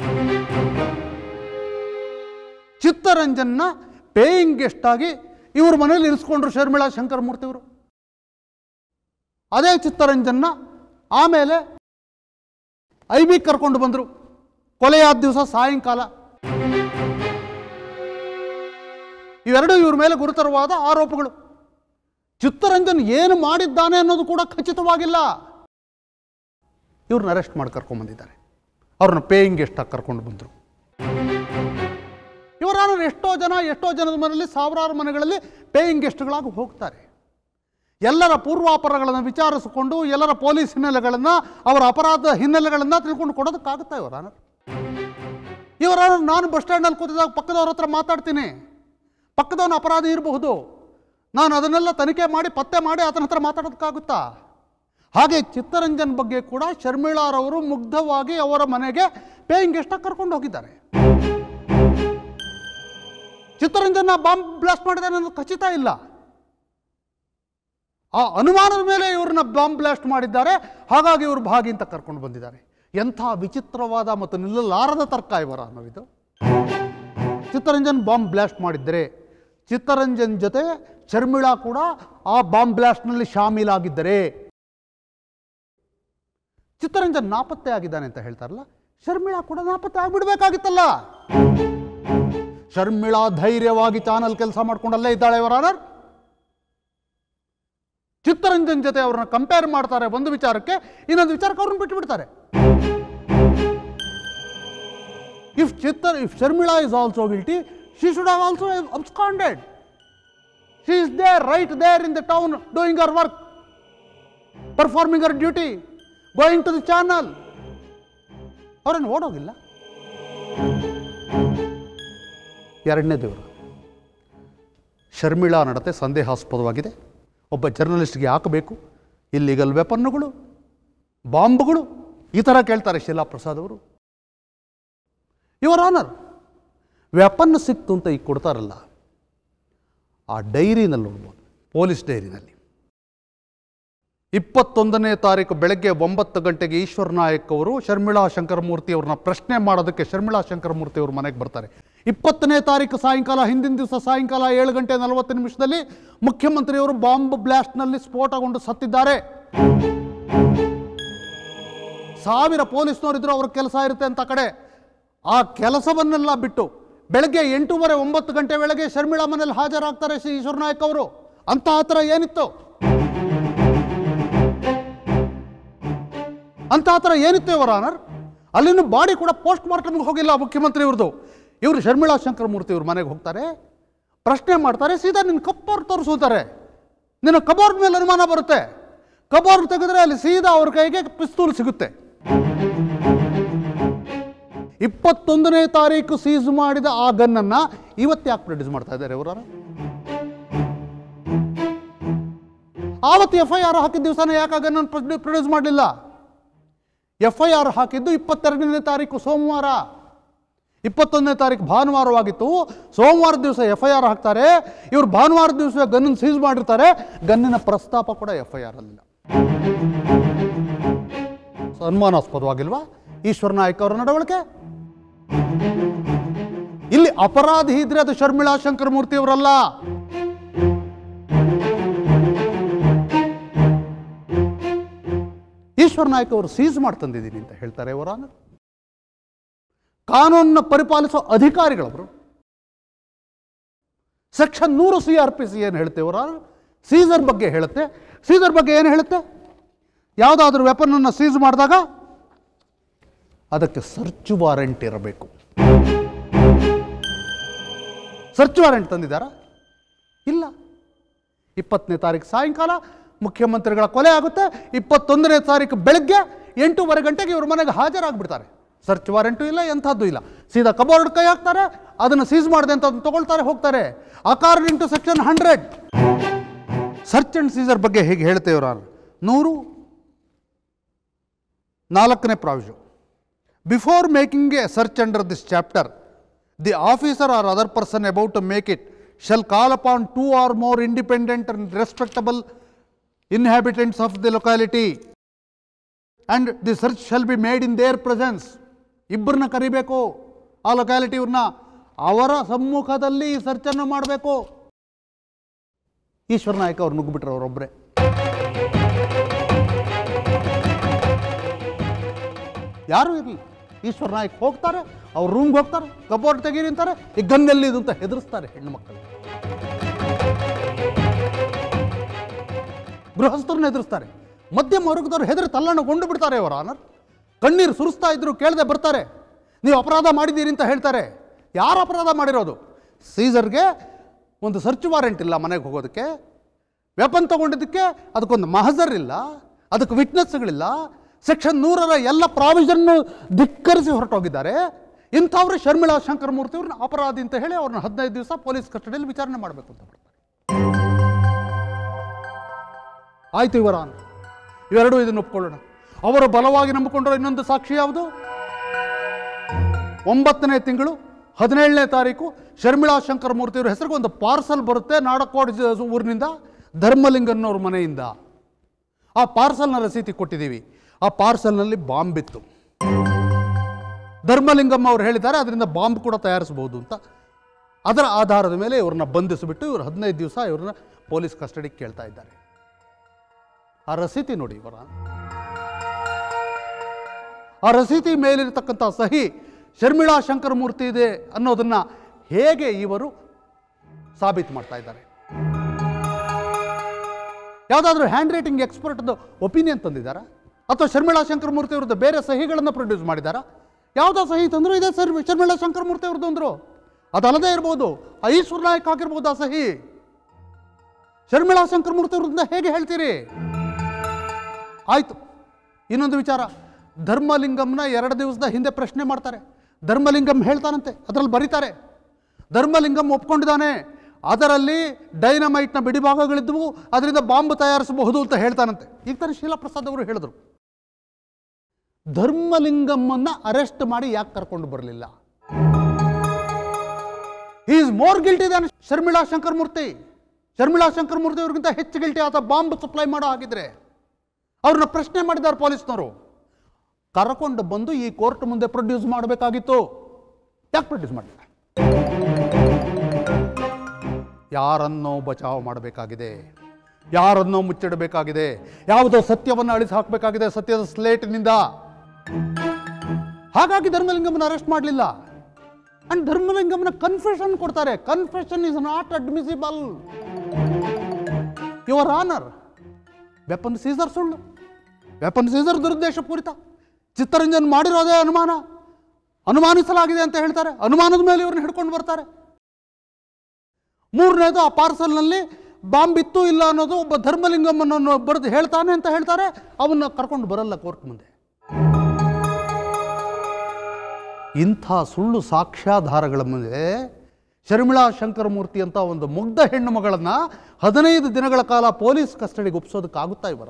ಚಿತ್ತರಂಜನ್ನ ಪೇಯಿಂಗ್ ಗೆಸ್ಟ್ ಆಗಿ ಇವ್ರ ಮನೇಲಿ ಇರಿಸ್ಕೊಂಡ್ರು ಶರ್ಮಿಳಾ ಶಂಕರ ಮೂರ್ತಿಯವರು ಅದೇ ಚಿತ್ತರಂಜನ್ನ ಆಮೇಲೆ ಐ ಬಿ ಕರ್ಕೊಂಡು ಬಂದರು ಕೊಲೆಯಾದ ದಿವಸ ಸಾಯಂಕಾಲ ಇವೆರಡೂ ಇವ್ರ ಮೇಲೆ ಗುರುತರವಾದ ಆರೋಪಗಳು ಚಿತ್ತರಂಜನ್ ಏನು ಮಾಡಿದ್ದಾನೆ ಅನ್ನೋದು ಕೂಡ ಖಚಿತವಾಗಿಲ್ಲ ಇವ್ರನ್ನ ಅರೆಸ್ಟ್ ಮಾಡಿ ಕರ್ಕೊಂಡ್ಬಂದಿದ್ದಾರೆ ಅವ್ರನ್ನ ಪೇಯಿಂಗ್ ಗೆಸ್ಟಾಗಿ ಕರ್ಕೊಂಡು ಬಂದರು ಇವರಾರು ಎಷ್ಟೋ ಜನ ಎಷ್ಟೋ ಜನದ ಮನೆಯಲ್ಲಿ ಸಾವಿರಾರು ಮನೆಗಳಲ್ಲಿ ಪೇಯಿಂಗ್ ಗೆಸ್ಟ್ಗಳಾಗಿ ಹೋಗ್ತಾರೆ ಎಲ್ಲರ ಪೂರ್ವಾಪರಗಳನ್ನು ವಿಚಾರಿಸಿಕೊಂಡು ಎಲ್ಲರ ಪೊಲೀಸ್ ಹಿನ್ನೆಲೆಗಳನ್ನು ಅವರ ಅಪರಾಧ ಹಿನ್ನೆಲೆಗಳನ್ನು ತಿಳ್ಕೊಂಡು ಕೊಡೋದಕ್ಕಾಗುತ್ತಾ ಇವರಾನ ಇವರ ನಾನು ಬಸ್ ಸ್ಟ್ಯಾಂಡಲ್ಲಿ ಕೂತಿದಾಗ ಪಕ್ಕದವ್ರ ಹತ್ರ ಮಾತಾಡ್ತೀನಿ ಪಕ್ಕದವನ ಅಪರಾಧಿ ಇರಬಹುದು ನಾನು ಅದನ್ನೆಲ್ಲ ತನಿಖೆ ಮಾಡಿ ಪತ್ತೆ ಮಾಡಿ ಆತನ ಹತ್ರ ಮಾತಾಡೋದಕ್ಕಾಗುತ್ತಾ ಹಾಗೆ ಚಿತ್ತರಂಜನ್ ಬಗ್ಗೆ ಕೂಡ ಶರ್ಮಿಳಾರವರು ಮುಗ್ಧವಾಗಿ ಅವರ ಮನೆಗೆ ಪೇಯಿಂಗ್ ಗೆಸ್ಟಾಗಿ ಕರ್ಕೊಂಡು ಹೋಗಿದ್ದಾರೆ ಚಿತ್ತರಂಜನ್ನ ಬಾಂಬ್ ಬ್ಲಾಸ್ಟ್ ಮಾಡಿದ್ದಾನೆ ಅನ್ನೋದು ಖಚಿತ ಇಲ್ಲ ಆ ಅನುಮಾನದ ಮೇಲೆ ಇವ್ರನ್ನ ಬಾಂಬ್ ಬ್ಲಾಸ್ಟ್ ಮಾಡಿದ್ದಾರೆ ಹಾಗಾಗಿ ಇವರು ಭಾಗಿ ಅಂತ ಕರ್ಕೊಂಡು ಬಂದಿದ್ದಾರೆ ಎಂಥ ವಿಚಿತ್ರವಾದ ಮತ್ತು ನಿಲ್ಲಲಾರದ ತರ್ಕ ಇವರ ಅನ್ನೋದು ಚಿತ್ತರಂಜನ್ ಬಾಂಬ್ ಬ್ಲಾಸ್ಟ್ ಮಾಡಿದ್ದರೆ ಚಿತ್ತರಂಜನ್ ಜೊತೆ ಶರ್ಮಿಳಾ ಕೂಡ ಆ ಬಾಂಬ್ ಬ್ಲಾಸ್ಟ್ನಲ್ಲಿ ಶಾಮೀಲಾಗಿದ್ದರೆ ಚಿತ್ತರಂಜನ್ ನಾಪತ್ತೆ ಆಗಿದ್ದಾನೆ ಅಂತ ಹೇಳ್ತಾರಲ್ಲ ಶರ್ಮಿಳಾ ಕೂಡ ನಾಪತ್ತೆ ಆಗ್ಬಿಡ್ಬೇಕಾಗಿತ್ತಲ್ಲ ಶರ್ಮಿಳಾ ಧೈರ್ಯವಾಗಿ ಚಾನಲ್ ಕೆಲಸ ಮಾಡ್ಕೊಂಡಲ್ಲೇ ಇದ್ದಾಳೆ ಇವರ ಆನರ್ ಚಿತ್ತರಂಜನ್ ಜೊತೆ ಅವ್ರನ್ನ ಕಂಪೇರ್ ಮಾಡ್ತಾರೆ ಒಂದು ವಿಚಾರಕ್ಕೆ ಇನ್ನೊಂದು ವಿಚಾರಕ್ಕೆ ಅವ್ರನ್ನ ಬಿಟ್ಟು ಬಿಡ್ತಾರೆ if Chittar if Sharmila is also guilty she should have also absconded she is there right there in the town doing ಅವರ್ ವರ್ಕ್ ಪರ್ಫಾರ್ಮಿಂಗ್ ಅವರ್ duty going to the channel ಅವರನ್ನು ಓಡೋಗಿಲ್ಲ ಎರಡನೇ ದೇವರು ಶರ್ಮಿಳಾ ನಡತೆ ಸಂದೇಹಾಸ್ಪದವಾಗಿದೆ ಒಬ್ಬ ಜರ್ನಲಿಸ್ಟ್ಗೆ ಹಾಕಬೇಕು ಇಲ್ಲಿಗಲ್ ವೆಪನ್ನುಗಳು ಬಾಂಬ್ಗಳು ಈ ಥರ ಕೇಳ್ತಾರೆ ಶೀಲಾ ಪ್ರಸಾದ್ ಅವರು ಇವರ್ ಆನರ್ ವೆಪನ್ ಸಿಕ್ತು ಅಂತ ಈಗ ಕೊಡ್ತಾರಲ್ಲ ಆ ಡೈರಿನಲ್ಲಿ ನೋಡ್ಬೋದು ಪೊಲೀಸ್ ಡೈರಿನಲ್ಲಿ ಇಪ್ಪತ್ತೊಂದನೇ ತಾರೀಕು ಬೆಳಗ್ಗೆ ಒಂಬತ್ತು ಗಂಟೆಗೆ ಈಶ್ವರ್ ನಾಯಕ್ ಅವರು ಶರ್ಮಿಳಾ ಶಂಕರಮೂರ್ತಿ ಅವ್ರನ್ನ ಪ್ರಶ್ನೆ ಮಾಡೋದಕ್ಕೆ ಶರ್ಮಿಳಾ ಶಂಕರಮೂರ್ತಿ ಅವ್ರ ಮನೆಗೆ ಬರ್ತಾರೆ ಇಪ್ಪತ್ತನೇ ತಾರೀಕು ಸಾಯಂಕಾಲ ಹಿಂದಿನ ದಿವಸ ಸಾಯಂಕಾಲ ಏಳು ಗಂಟೆ ನಲವತ್ತು ನಿಮಿಷದಲ್ಲಿ ಮುಖ್ಯಮಂತ್ರಿಯವರು ಬಾಂಬ್ ಬ್ಲಾಸ್ಟ್ನಲ್ಲಿ ಸ್ಫೋಟಗೊಂಡು ಸತ್ತಿದ್ದಾರೆ ಸಾವಿರ ಪೊಲೀಸ್ನವರಿದ್ರು ಅವ್ರ ಕೆಲಸ ಇರುತ್ತೆ ಅಂತ ಕಡೆ ಆ ಕೆಲಸವನ್ನೆಲ್ಲ ಬಿಟ್ಟು ಬೆಳಗ್ಗೆ ಎಂಟೂವರೆ ಒಂಬತ್ತು ಗಂಟೆ ವೇಳೆಗೆ ಶರ್ಮಿಳಾ ಮನೇಲಿ ಹಾಜರಾಗ್ತಾರೆ ಶ್ರೀ ಈಶ್ವರ್ ನಾಯಕ್ ಅವರು ಅಂತ ಆ ಥರ ಏನಿತ್ತು ಅಂತ ಆ ಥರ ಏನಿತ್ತು ಇವರ ಆನರ್ ಅಲ್ಲಿನೂ ಬಾಡಿ ಕೂಡ ಪೋಸ್ಟ್ ಮಾರ್ಟಮ್ಗೆ ಹೋಗಿಲ್ಲ ಮುಖ್ಯಮಂತ್ರಿ ಇವ್ರದ್ದು ಇವರು ಶರ್ಮಿಳಾ ಶಂಕರ ಮೂರ್ತಿ ಇವ್ರ ಮನೆಗೆ ಹೋಗ್ತಾರೆ ಪ್ರಶ್ನೆ ಮಾಡ್ತಾರೆ ಸೀದಾ ನಿನ್ನ ಕಪ್ಪೋರ್ ತೋರಿಸುತ್ತಾರೆ ನಿನ್ನ ಕಬೋರ್ಡ್ ಮೇಲೆ ಅನುಮಾನ ಬರುತ್ತೆ ಕಬೋರ್ಡ್ ತೆಗೆದ್ರೆ ಅಲ್ಲಿ ಸೀದಾ ಅವ್ರ ಕೈಗೆ ಪಿಸ್ತೂಲ್ ಸಿಗುತ್ತೆ ಇಪ್ಪತ್ತೊಂದನೇ ತಾರೀಕು ಸೀಸ್ ಮಾಡಿದ ಆ ಗನ್ನನ್ನು ಇವತ್ತು ಯಾಕೆ ಪ್ರೊಡ್ಯೂಸ್ ಮಾಡ್ತಾ ಇದ್ದಾರೆ ಇವರು ಆವತ್ತು ಎಫ್ ಐ ಆರ್ ಹಾಕಿದ ದಿವಸನೇ ಯಾಕೆ ಆ ಗನ್ನನ್ನು ಪ್ರೊಡ್ಯೂಸ್ ಮಾಡಲಿಲ್ಲ ಎಫ್ ಐ ಆರ್ ಹಾಕಿದ್ದು ಇಪ್ಪತ್ತೆರಡನೇ ತಾರೀಕು ಸೋಮವಾರ ಇಪ್ಪತ್ತೊಂದನೇ ತಾರೀಕು ಭಾನುವಾರವಾಗಿತ್ತು ಸೋಮವಾರ ದಿವಸ ಎಫ್ ಐ ಆರ್ ಹಾಕ್ತಾರೆ ಇವರು ಭಾನುವಾರ ದಿವಸ ಗನ್ನನ್ನು ಸೀಸ್ ಮಾಡಿರ್ತಾರೆ ಗನ್ನಿನ ಪ್ರಸ್ತಾಪ ಕೂಡ ಎಫ್ ಐ ಆರ್ ಅಲ್ಲಿಲ್ಲ ಅನುಮಾನಾಸ್ಪದವಾಗಿಲ್ವಾ ಈಶ್ವರ್ ನಾಯ್ಕ ಅವರ ನಡವಳಿಕೆ ಇಲ್ಲಿ ಅಪರಾಧಿ ಇದ್ರೆ ಅದು ಶರ್ಮಿಳಾ ಶಂಕರ ಮೂರ್ತಿ ಅವರಲ್ಲ ಈಶ್ವರ್ ನಾಯ್ಕ ಅವರು ಸೀಸ್ ಮಾಡಿ ತಂದಿದ್ದೀನಿ ಅಂತ ಹೇಳ್ತಾರೆ ಅವರ ಕಾನೂನನ್ನು ಪರಿಪಾಲಿಸೋ ಅಧಿಕಾರಿಗಳವರು ಸೆಕ್ಷನ್ ನೂರು ಸಿ ಆರ್ ಪಿ ಸಿ ಏನು ಹೇಳ್ತೇವರ ಸೀಸರ್ ಬಗ್ಗೆ ಹೇಳುತ್ತೆ ಸೀಸರ್ ಬಗ್ಗೆ ಏನು ಹೇಳುತ್ತೆ ಯಾವುದಾದ್ರೂ ವೆಪನನ್ನು ಸೀಸ್ ಮಾಡಿದಾಗ ಅದಕ್ಕೆ ಸರ್ಚ್ ವಾರೆಂಟ್ ಇರಬೇಕು ಸರ್ಚ್ ವಾರೆಂಟ್ ತಂದಿದ್ದಾರಾ ಇಲ್ಲ ಇಪ್ಪತ್ತನೇ ತಾರೀಕು ಸಾಯಂಕಾಲ ಮುಖ್ಯಮಂತ್ರಿಗಳ ಕೊಲೆ ಆಗುತ್ತೆ ಇಪ್ಪತ್ತೊಂದನೇ ತಾರೀಕು ಬೆಳಗ್ಗೆ ಎಂಟೂವರೆ ಗಂಟೆಗೆ ಇವ್ರ ಮನೆಗೆ ಹಾಜರಾಗ್ಬಿಡ್ತಾರೆ ಸರ್ಚ್ ವಾರೆಂಟು ಇಲ್ಲ ಎಂಥದ್ದು ಇಲ್ಲ ಸೀದಾ ಕಬೋರ್ಡ್ ಕೈ ಹಾಕ್ತಾರೆ ಅದನ್ನು ಸೀಸ್ ಮಾಡಿದೆ ಅಂತ ಅದನ್ನ ತಗೊಳ್ತಾರೆ ಹೋಗ್ತಾರೆ according into section hundred search and seizure ಬಗ್ಗೆ ಹೇಗೆ ಹೇಳ್ತೇವ್ರ ನೂರು ನಾಲ್ಕನೇ provision before making a search under this chapter the officer or other person about to make it shall call upon two or more independent and respectable inhabitants of the locality and the search shall be made in their presence ಇಬ್ಬರನ್ನ ಕರಿಬೇಕು ಆ ಲೊಕ್ಯಾಲಿಟಿಯವ್ರನ್ನ ಅವರ ಸಮ್ಮುಖದಲ್ಲಿ ಈ ಸರ್ಚನ್ನು ಮಾಡಬೇಕು ಈಶ್ವರ ನಾಯಕ ಅವ್ರು ನುಗ್ಗಿಬಿಟ್ರು ಅವರೊಬ್ಬರೇ ಯಾರು ಇರಲಿ ಈಶ್ವರ ನಾಯಕ್ ಹೋಗ್ತಾರೆ ಅವ್ರ ರೂಮ್ಗೆ ಹೋಗ್ತಾರೆ ಕಬೋರ್ಡ್ ತೆಗೀರಿ ಅಂತಾರೆ ಈ ಗನ್ನೆಲ್ಲಿ ಇದು ಅಂತ ಹೆದರಿಸ್ತಾರೆ ಹೆಣ್ಣು ಮಕ್ಕಳು ಗೃಹಸ್ಥರನ್ನ ಹೆದರಿಸ್ತಾರೆ ಮಧ್ಯಮ ವರ್ಗದವ್ರು ಹೆದರಿ ತಲ್ಲಣಗೊಂಡು ಬಿಡ್ತಾರೆ ಅವರ ಆನರ್ ಕಣ್ಣೀರು ಸುರಿಸ್ತಾ ಇದ್ರು ಕೇಳದೆ ಬರ್ತಾರೆ ನೀವು ಅಪರಾಧ ಮಾಡಿದ್ದೀರಿ ಅಂತ ಹೇಳ್ತಾರೆ ಯಾರು ಅಪರಾಧ ಮಾಡಿರೋದು ಸೀಸರ್ಗೆ ಒಂದು ಸರ್ಚ್ ವಾರೆಂಟ್ ಇಲ್ಲ ಮನೆಗೆ ಹೋಗೋದಕ್ಕೆ ವೆಪನ್ ತಗೊಂಡಿದ್ದಕ್ಕೆ ಅದಕ್ಕೊಂದು ಮಹಜರ್ ಇಲ್ಲ ಅದಕ್ಕೆ ವಿಟ್ನೆಸ್ಗಳಿಲ್ಲ ಸೆಕ್ಷನ್ ನೂರರ ಎಲ್ಲ ಪ್ರಾವಿಷನ್ನು ಧಿಕ್ಕರಿಸಿ ಹೊರಟೋಗಿದ್ದಾರೆ ಇಂಥವ್ರು ಶರ್ಮಿಳಾ ಶಂಕರ ಮೂರ್ತಿ ಅವ್ರನ್ನ ಅಪರಾಧಿ ಅಂತ ಹೇಳಿ ಅವ್ರನ್ನ ಹದಿನೈದು ದಿವಸ ಪೊಲೀಸ್ ಕಸ್ಟಡಿಯಲ್ಲಿ ವಿಚಾರಣೆ ಮಾಡಬೇಕು ಅಂತ ಬರ್ತಾರೆ ಆಯ್ತು ಇವರ ಇವೆರಡೂ ಇದನ್ನು ಒಪ್ಕೊಳ್ಳೋಣ ಅವರು ಬಲವಾಗಿ ನಂಬಿಕೊಂಡಿರೋ ಇನ್ನೊಂದು ಸಾಕ್ಷಿ ಯಾವುದು ಒಂಬತ್ತನೇ ತಿಂಗಳು ಹದಿನೇಳನೇ ತಾರೀಕು ಶರ್ಮಿಳಾ ಶಂಕರ ಮೂರ್ತಿಯವ್ರ ಹೆಸರಿಗೆ ಒಂದು ಪಾರ್ಸಲ್ ಬರುತ್ತೆ ನಾಡಕೋಡ್ ಜ- ಊರಿನಿಂದ ಧರ್ಮಲಿಂಗನ್ನವ್ರ ಮನೆಯಿಂದ ಆ ಪಾರ್ಸಲ್ನ ರಸೀತಿ ಕೊಟ್ಟಿದ್ದೀವಿ ಆ ಪಾರ್ಸಲ್ನಲ್ಲಿ ಬಾಂಬ್ ಇತ್ತು ಧರ್ಮಲಿಂಗಮ್ಮ ಅವರು ಹೇಳಿದ್ದಾರೆ ಅದರಿಂದ ಬಾಂಬ್ ಕೂಡ ತಯಾರಿಸಬಹುದು ಅಂತ ಅದರ ಆಧಾರದ ಮೇಲೆ ಇವ್ರನ್ನ ಬಂಧಿಸಿಬಿಟ್ಟು ಇವರು ಹದಿನೈದು ದಿವಸ ಇವ್ರನ್ನ ಪೊಲೀಸ್ ಕಸ್ಟಡಿಗೆ ಕೇಳ್ತಾ ಇದ್ದಾರೆ ಆ ರಸೀತಿ ನೋಡಿ ಇವರ ಆ ರಸೀತಿ ಮೇಲಿರತಕ್ಕಂಥ ಸಹಿ ಶರ್ಮಿಳಾ ಶಂಕರ ಮೂರ್ತಿ ಇದೆ ಅನ್ನೋದನ್ನ ಹೇಗೆ ಇವರು ಸಾಬೀತು ಮಾಡ್ತಾ ಇದ್ದಾರೆ ಯಾವುದಾದ್ರೂ ಹ್ಯಾಂಡ್ ರೈಟಿಂಗ್ ಎಕ್ಸ್ಪರ್ಟ್ದು ಒಪಿನಿಯನ್ ತಂದಿದ್ದಾರಾ ಅಥವಾ ಶರ್ಮಿಳಾ ಶಂಕರ ಮೂರ್ತಿ ಅವ್ರದ್ದು ಬೇರೆ ಸಹಿಗಳನ್ನು ಪ್ರೊಡ್ಯೂಸ್ ಮಾಡಿದ್ದಾರಾ ಯಾವುದೋ ಸಹಿ ತಂದ್ರು ಇದೆ ಸರ್ ಶರ್ಮಿಳಾ ಶಂಕರ ಮೂರ್ತಿ ಅವ್ರದ್ದು ಅಂದರು ಅದಲ್ಲದೆ ಇರ್ಬೋದು ಆ ಈಶ್ವರ ನಾಯಕ್ ಆಗಿರ್ಬೋದು ಆ ಸಹಿ ಶರ್ಮಿಳಾ ಶಂಕರ ಮೂರ್ತಿ ಅವ್ರನ್ನ ಹೇಗೆ ಹೇಳ್ತೀರಿ ಆಯಿತು ಇನ್ನೊಂದು ವಿಚಾರ ಧರ್ಮಲಿಂಗಂನ ಎರಡು ದಿವಸದ ಹಿಂದೆ ಪ್ರಶ್ನೆ ಮಾಡ್ತಾರೆ ಧರ್ಮಲಿಂಗಂ ಹೇಳ್ತಾನಂತೆ ಅದರಲ್ಲಿ ಬರೀತಾರೆ ಧರ್ಮಲಿಂಗಂ ಒಪ್ಕೊಂಡಿದ್ದಾನೆ ಅದರಲ್ಲಿ ಡೈನಮೈಟ್ನ ಬಿಡಿಭಾಗಗಳಿದ್ದವು ಅದರಿಂದ ಬಾಂಬ್ ತಯಾರಿಸಬಹುದು ಅಂತ ಹೇಳ್ತಾನಂತೆ ಈಗ ತಾನೇ ಶೀಲಾಪ್ರಸಾದ್ ಅವರು ಹೇಳಿದ್ರು ಧರ್ಮಲಿಂಗಮ್ಮನ್ನ ಅರೆಸ್ಟ್ ಮಾಡಿ ಯಾಕೆ ಕರ್ಕೊಂಡು ಬರಲಿಲ್ಲ is more guilty than Sharmila Shankar Murthy Sharmila Shankar Murthy ಅವ್ರಿಗಿಂತ ಹೆಚ್ಚು ಗಿಲ್ಟಿ ಆತ ಬಾಂಬ್ ಸಪ್ಲೈ ಮಾಡೋ ಹಾಗಿದ್ರೆ ಅವ್ರನ್ನ ಪ್ರಶ್ನೆ ಮಾಡಿದ್ದಾರೆ ಪೊಲೀಸ್ನವರು ಕರ್ಕೊಂಡು ಬಂದು ಈ ಕೋರ್ಟ್ ಮುಂದೆ ಪ್ರೊಡ್ಯೂಸ್ ಮಾಡಬೇಕಾಗಿತ್ತು ಯಾಕೆ ಪ್ರೊಡ್ಯೂಸ್ ಮಾಡಲಿಲ್ಲ ಯಾರನ್ನೋ ಬಚಾವ್ ಮಾಡಬೇಕಾಗಿದೆ ಯಾರನ್ನೋ ಮುಚ್ಚಿಡಬೇಕಾಗಿದೆ ಯಾವುದೋ ಸತ್ಯವನ್ನು ಅಳಿಸಿ ಹಾಕಬೇಕಾಗಿದೆ ಸತ್ಯದ ಸ್ಲೇಟ್ನಿಂದ ಹಾಗಾಗಿ ಧರ್ಮಲಿಂಗಮ್ಮನ ಅರೆಸ್ಟ್ ಮಾಡಲಿಲ್ಲ ಅಂಡ್ ಧರ್ಮಲಿಂಗಮ್ಮನ ಕನ್ಫೆಷನ್ ಕೊಡ್ತಾರೆ confession is not admissible your honour weapon seizure ಸುಳ್ಳು ವೆಪನ್ ಸೀಸರ್ ದುರುದ್ದೇಶಪೂರಿತ ಚಿತ್ತರಂಜನ್ ಮಾಡಿರೋದೇ ಅನುಮಾನ ಅನುಮಾನಿಸಲಾಗಿದೆ ಅಂತ ಹೇಳ್ತಾರೆ ಅನುಮಾನದ ಮೇಲೆ ಇವ್ರನ್ನ ಹಿಡ್ಕೊಂಡು ಬರ್ತಾರೆ ಮೂರನೇದು ಆ ಪಾರ್ಸಲ್ನಲ್ಲಿ ಬಾಂಬ್ ಇತ್ತು ಇಲ್ಲ ಅನ್ನೋದು ಒಬ್ಬ ಧರ್ಮಲಿಂಗಮ್ಮನನ್ನು ಬರೆದು ಹೇಳ್ತಾನೆ ಅಂತ ಹೇಳ್ತಾರೆ ಅವನ್ನ ಕರ್ಕೊಂಡು ಬರಲ್ಲ ಕೋರ್ಟ್ ಮುಂದೆ ಇಂಥ ಸುಳ್ಳು ಸಾಕ್ಷ್ಯಾಧಾರಗಳ ಮುಂದೆ ಶರ್ಮಿಳಾ ಶಂಕರಮೂರ್ತಿ ಅಂತ ಒಂದು ಮುಗ್ಧ ಹೆಣ್ಣು ಮಗಳನ್ನು ಹದಿನೈದು ದಿನಗಳ ಕಾಲ ಪೊಲೀಸ್ ಕಸ್ಟಡಿಗೆ ಒಪ್ಪಿಸೋದಕ್ಕಾಗುತ್ತಾ ಇವರ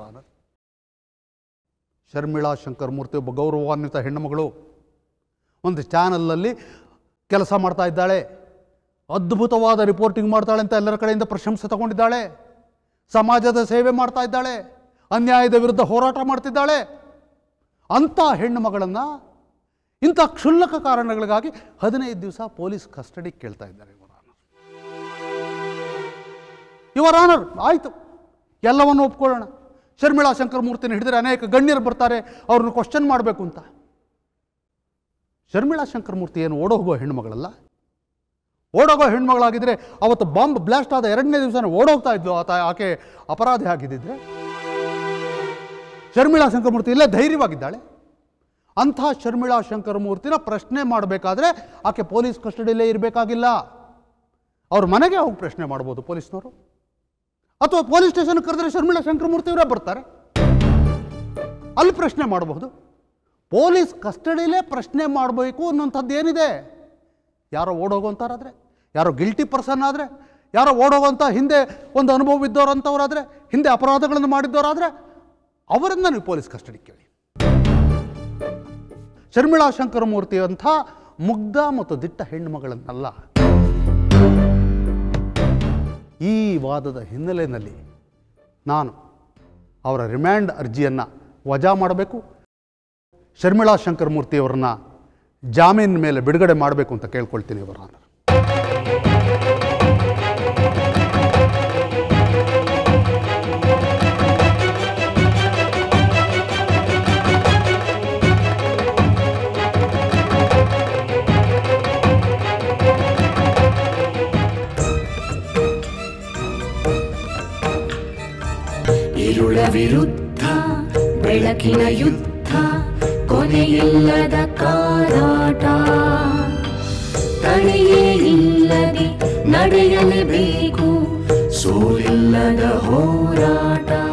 ಶರ್ಮಿಳಾ ಶಂಕರಮೂರ್ತಿ ಒಬ್ಬ ಗೌರವಾನ್ವಿತ ಹೆಣ್ಣುಮಗಳು ಒಂದು ಚಾನಲ್ನಲ್ಲಿ ಕೆಲಸ ಮಾಡ್ತಾ ಇದ್ದಾಳೆ ಅದ್ಭುತವಾದ ರಿಪೋರ್ಟಿಂಗ್ ಮಾಡ್ತಾಳೆ ಅಂತ ಎಲ್ಲರ ಕಡೆಯಿಂದ ಪ್ರಶಂಸೆ ತಗೊಂಡಿದ್ದಾಳೆ ಸಮಾಜದ ಸೇವೆ ಮಾಡ್ತಾ ಇದ್ದಾಳೆ ಅನ್ಯಾಯದ ವಿರುದ್ಧ ಹೋರಾಟ ಮಾಡ್ತಿದ್ದಾಳೆ ಅಂಥ ಹೆಣ್ಣು ಮಗಳನ್ನು ಇಂಥ ಕ್ಷುಲ್ಲಕ ಕಾರಣಗಳಿಗಾಗಿ ಹದಿನೈದು ದಿವಸ ಪೊಲೀಸ್ ಕಸ್ಟಡಿ ಕೇಳ್ತಾ ಇದ್ದಾರೆ ಇವರ ಇವರ್ ಆನರ್ ಆಯಿತು ಎಲ್ಲವನ್ನು ಒಪ್ಕೊಳ್ಳೋಣ ಶರ್ಮಿಳಾ ಶಂಕರ ಮೂರ್ತಿನ ಹಿಡಿದ್ರೆ ಅನೇಕ ಗಣ್ಯರು ಬರ್ತಾರೆ ಅವ್ರನ್ನ ಕ್ವಶನ್ ಮಾಡಬೇಕು ಅಂತ ಶರ್ಮಿಳಾ ಶಂಕರ ಮೂರ್ತಿ ಏನು ಓಡೋಗೋ ಹೆಣ್ಮಗಳಲ್ಲ ಓಡೋಗೋ ಹೆಣ್ಮಗಳಾಗಿದ್ದರೆ ಅವತ್ತು ಬಾಂಬ್ ಬ್ಲಾಸ್ಟ್ ಆದ ಎರಡನೇ ದಿವಸನೇ ಓಡೋಗ್ತಾ ಇದ್ಲು ಆತ ಆಕೆ ಅಪರಾಧಿ ಆಗಿದ್ದಿದ್ರೆ ಶರ್ಮಿಳಾ ಶಂಕರಮೂರ್ತಿ ಇಲ್ಲೇ ಧೈರ್ಯವಾಗಿದ್ದಾಳೆ ಅಂಥ ಶರ್ಮಿಳಾ ಶಂಕರಮೂರ್ತಿನ ಪ್ರಶ್ನೆ ಮಾಡಬೇಕಾದ್ರೆ ಆಕೆ ಪೊಲೀಸ್ ಕಸ್ಟಡಿಯಲ್ಲೇ ಇರಬೇಕಾಗಿಲ್ಲ ಅವ್ರ ಮನೆಗೆ ಹೋಗಿ ಪ್ರಶ್ನೆ ಮಾಡ್ಬೋದು ಪೊಲೀಸ್ನವರು ಅಥವಾ ಪೊಲೀಸ್ ಸ್ಟೇಷನ್ ಕರೆದ್ರೆ ಶರ್ಮಿಳಾ ಶಂಕರಮೂರ್ತಿ ಅವರೇ ಬರ್ತಾರೆ ಅಲ್ಲಿ ಪ್ರಶ್ನೆ ಮಾಡಬಹುದು ಪೊಲೀಸ್ ಕಸ್ಟಡಿಲೇ ಪ್ರಶ್ನೆ ಮಾಡಬೇಕು ಅನ್ನೋಂಥದ್ದು ಏನಿದೆ ಯಾರೋ ಓಡೋಗೋಂಥವ್ರಾದ್ರೆ ಯಾರೋ ಗಿಲ್ಟಿ ಪರ್ಸನ್ ಆದರೆ ಯಾರೋ ಓಡೋಗೋಂಥ ಹಿಂದೆ ಒಂದು ಅನುಭವ ಇದ್ದವರಂಥವ್ರಾದರೆ ಹಿಂದೆ ಅಪರಾಧಗಳನ್ನು ಮಾಡಿದ್ದವರಾದರೆ ಅವರನ್ನ ನೀವು ಪೊಲೀಸ್ ಕಸ್ಟಡಿ ಕೇಳಿ ಶರ್ಮಿಳಾ ಶಂಕರಮೂರ್ತಿ ಅಂಥ ಮುಗ್ಧ ಮತ್ತು ದಿಟ್ಟ ಹೆಣ್ಣು ಮಗಳನ್ನಲ್ಲ ಈ ವಾದದ ಹಿನ್ನೆಲೆಯಲ್ಲಿ ನಾನು ಅವರ ರಿಮ್ಯಾಂಡ್ ಅರ್ಜಿಯನ್ನು ವಜಾ ಮಾಡಬೇಕು ಶರ್ಮಿಳಾ ಶಂಕರಮೂರ್ತಿಯವರನ್ನ ಜಾಮೀನಿನ ಮೇಲೆ ಬಿಡುಗಡೆ ಮಾಡಬೇಕು ಅಂತ ಕೇಳ್ಕೊಳ್ತೀನಿ ಅವರ ഇരുള വിരുദ്ധ ಬೆಳಕಿನ ಯುದ್ಧ ಕೊನೆಯಿಲ್ಲದ ಕಾದಾಟ ತಡೆಯೇ ಇಲ್ಲದೆ ನಡೆಯಲೇಬೇಕು ಸೋಲಿಲ್ಲದ ಹೋರಾಟ